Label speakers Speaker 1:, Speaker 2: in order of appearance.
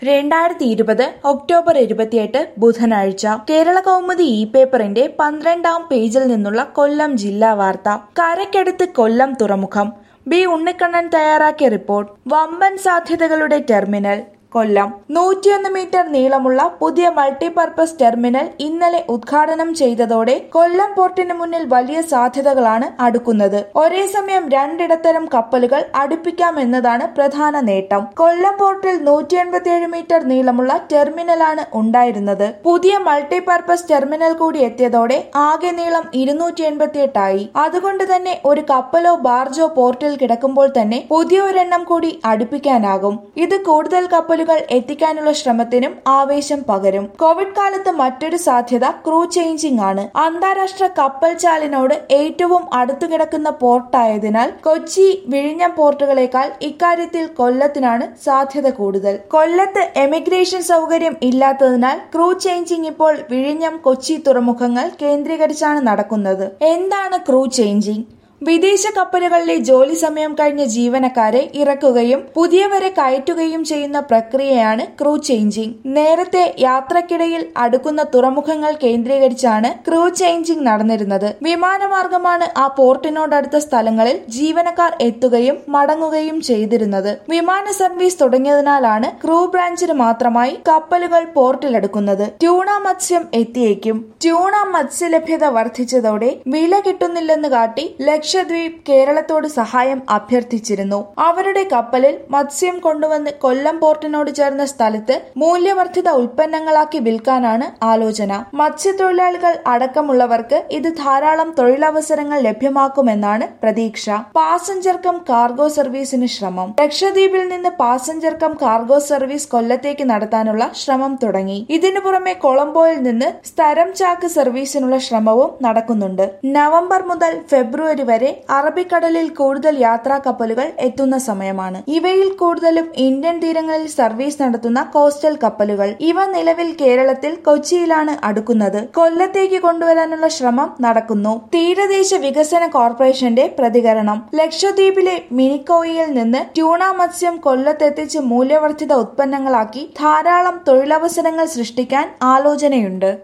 Speaker 1: രണ്ടായിരത്തി ഇരുപത് ഒക്ടോബർ ഇരുപത്തിയെട്ട് ബുധനാഴ്ച കേരള കൗമുദി ഇ പേപ്പറിന്റെ പന്ത്രണ്ടാം പേജിൽ നിന്നുള്ള കൊല്ലം ജില്ലാ വാർത്ത കരയ്ക്കടുത്ത് കൊല്ലം തുറമുഖം ബി ഉണ്ണിക്കണ്ണൻ തയ്യാറാക്കിയ റിപ്പോർട്ട് വമ്പൻ സാധ്യതകളുടെ ടെർമിനൽ കൊല്ലം നൂറ്റിയൊന്ന് മീറ്റർ നീളമുള്ള പുതിയ മൾട്ടിപർപ്പസ് ടെർമിനൽ ഇന്നലെ ഉദ്ഘാടനം ചെയ്തതോടെ കൊല്ലം പോർട്ടിന് മുന്നിൽ വലിയ സാധ്യതകളാണ് അടുക്കുന്നത് ഒരേ സമയം രണ്ടിടത്തരം കപ്പലുകൾ അടുപ്പിക്കാമെന്നതാണ് പ്രധാന നേട്ടം കൊല്ലം പോർട്ടിൽ നൂറ്റി എൺപത്തിയേഴ് മീറ്റർ നീളമുള്ള ടെർമിനലാണ് ഉണ്ടായിരുന്നത് പുതിയ മൾട്ടിപർപ്പസ് ടെർമിനൽ കൂടി എത്തിയതോടെ ആകെ നീളം ഇരുന്നൂറ്റി എൺപത്തിയെട്ടായി അതുകൊണ്ട് തന്നെ ഒരു കപ്പലോ ബാർജോ പോർട്ടിൽ കിടക്കുമ്പോൾ തന്നെ പുതിയ ഒരെണ്ണം കൂടി അടുപ്പിക്കാനാകും ഇത് കൂടുതൽ കപ്പലുകൾ എത്തിക്കാനുള്ള ശ്രമത്തിനും ആവേശം പകരും കോവിഡ് കാലത്ത് മറ്റൊരു സാധ്യത ക്രൂ ചേഞ്ചിങ് ആണ് അന്താരാഷ്ട്ര കപ്പൽ ചാലിനോട് ഏറ്റവും അടുത്തു കിടക്കുന്ന പോർട്ടായതിനാൽ കൊച്ചി വിഴിഞ്ഞം പോർട്ടുകളേക്കാൾ ഇക്കാര്യത്തിൽ കൊല്ലത്തിനാണ് സാധ്യത കൂടുതൽ കൊല്ലത്ത് എമിഗ്രേഷൻ സൗകര്യം ഇല്ലാത്തതിനാൽ ക്രൂ ചേഞ്ചിങ് ഇപ്പോൾ വിഴിഞ്ഞം കൊച്ചി തുറമുഖങ്ങൾ കേന്ദ്രീകരിച്ചാണ് നടക്കുന്നത് എന്താണ് ക്രൂ ചേഞ്ചിങ് വിദേശ കപ്പലുകളിലെ ജോലി സമയം കഴിഞ്ഞ ജീവനക്കാരെ ഇറക്കുകയും പുതിയവരെ കയറ്റുകയും ചെയ്യുന്ന പ്രക്രിയയാണ് ക്രൂ ചേഞ്ചിങ് നേരത്തെ യാത്രക്കിടയിൽ അടുക്കുന്ന തുറമുഖങ്ങൾ കേന്ദ്രീകരിച്ചാണ് ക്രൂ ചേഞ്ചിങ് നടന്നിരുന്നത് വിമാനമാർഗമാണ് ആ പോർട്ടിനോടടുത്ത സ്ഥലങ്ങളിൽ ജീവനക്കാർ എത്തുകയും മടങ്ങുകയും ചെയ്തിരുന്നത് വിമാന സർവീസ് തുടങ്ങിയതിനാലാണ് ക്രൂ ബ്രാഞ്ചിന് മാത്രമായി കപ്പലുകൾ പോർട്ടിലെടുക്കുന്നത് ട്യൂണ മത്സ്യം എത്തിയേക്കും ട്യൂണ മത്സ്യലഭ്യത വർദ്ധിച്ചതോടെ വില കിട്ടുന്നില്ലെന്ന് കാട്ടി ലക്ഷദ്വീപ് കേരളത്തോട് സഹായം അഭ്യർത്ഥിച്ചിരുന്നു അവരുടെ കപ്പലിൽ മത്സ്യം കൊണ്ടുവന്ന് കൊല്ലം പോർട്ടിനോട് ചേർന്ന സ്ഥലത്ത് മൂല്യവർദ്ധിത ഉൽപ്പന്നങ്ങളാക്കി വിൽക്കാനാണ് ആലോചന മത്സ്യത്തൊഴിലാളികൾ അടക്കമുള്ളവർക്ക് ഇത് ധാരാളം തൊഴിലവസരങ്ങൾ ലഭ്യമാക്കുമെന്നാണ് പ്രതീക്ഷ പാസഞ്ചർ കം കാർഗോ സർവീസിന് ശ്രമം ലക്ഷദ്വീപിൽ നിന്ന് പാസഞ്ചർ കം കാർഗോ സർവീസ് കൊല്ലത്തേക്ക് നടത്താനുള്ള ശ്രമം തുടങ്ങി ഇതിനു പുറമെ കൊളംബോയിൽ നിന്ന് സ്ഥരം ചാക്ക് സർവീസിനുള്ള ശ്രമവും നടക്കുന്നുണ്ട് നവംബർ മുതൽ ഫെബ്രുവരി വരെ അറബിക്കടലിൽ കൂടുതൽ യാത്രാ കപ്പലുകൾ എത്തുന്ന സമയമാണ് ഇവയിൽ കൂടുതലും ഇന്ത്യൻ തീരങ്ങളിൽ സർവീസ് നടത്തുന്ന കോസ്റ്റൽ കപ്പലുകൾ ഇവ നിലവിൽ കേരളത്തിൽ കൊച്ചിയിലാണ് അടുക്കുന്നത് കൊല്ലത്തേക്ക് കൊണ്ടുവരാനുള്ള ശ്രമം നടക്കുന്നു തീരദേശ വികസന കോർപ്പറേഷന്റെ പ്രതികരണം ലക്ഷദ്വീപിലെ മിനിക്കോയിയിൽ നിന്ന് ട്യൂണ മത്സ്യം കൊല്ലത്തെത്തിച്ച് മൂല്യവർദ്ധിത ഉത്പന്നങ്ങളാക്കി ധാരാളം തൊഴിലവസരങ്ങൾ സൃഷ്ടിക്കാൻ ആലോചനയുണ്ട്